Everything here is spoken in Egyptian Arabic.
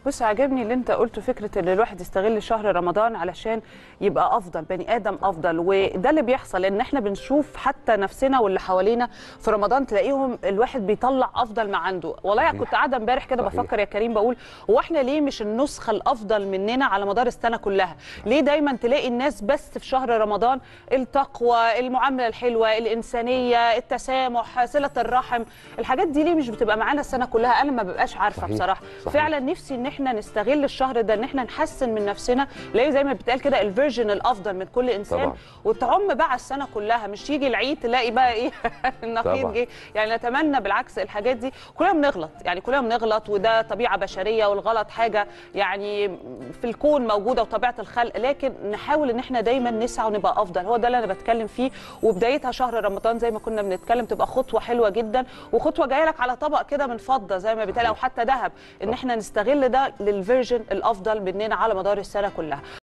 بص عجبني اللي انت قلته فكره ان الواحد يستغل شهر رمضان علشان يبقى افضل بني ادم افضل وده اللي بيحصل ان احنا بنشوف حتى نفسنا واللي حوالينا في رمضان تلاقيهم الواحد بيطلع افضل ما عنده والله كنت قاعده امبارح كده صحيح. بفكر يا كريم بقول هو احنا ليه مش النسخه الافضل مننا على مدار السنه كلها ليه دايما تلاقي الناس بس في شهر رمضان التقوى المعامله الحلوه الانسانيه التسامح صله الرحم الحاجات دي ليه مش بتبقى معانا السنه كلها انا ما ببقاش عارفه صحيح. بصراحه صحيح. فعلا نفسي ان احنا نستغل الشهر ده ان احنا نحسن من نفسنا نلاقي زي ما بتقال كده الفيرجن الافضل من كل انسان طبعاً. وتعم بقى على السنه كلها مش يجي العيد تلاقي بقى ايه النقيض طبعاً. جه يعني نتمنى بالعكس الحاجات دي كلنا بنغلط يعني كلنا بنغلط وده طبيعه بشريه والغلط حاجه يعني في الكون موجوده وطبيعه الخلق لكن نحاول ان احنا دايما نسعى ونبقى افضل هو ده اللي انا بتكلم فيه وبدايتها شهر رمضان زي ما كنا بنتكلم تبقى خطوه حلوه جدا وخطوه جايه لك على طبق كده من فضه زي ما بيتقال او حتى ذهب ان احنا نستغل ده للفيرجن الافضل مننا على مدار السنه كلها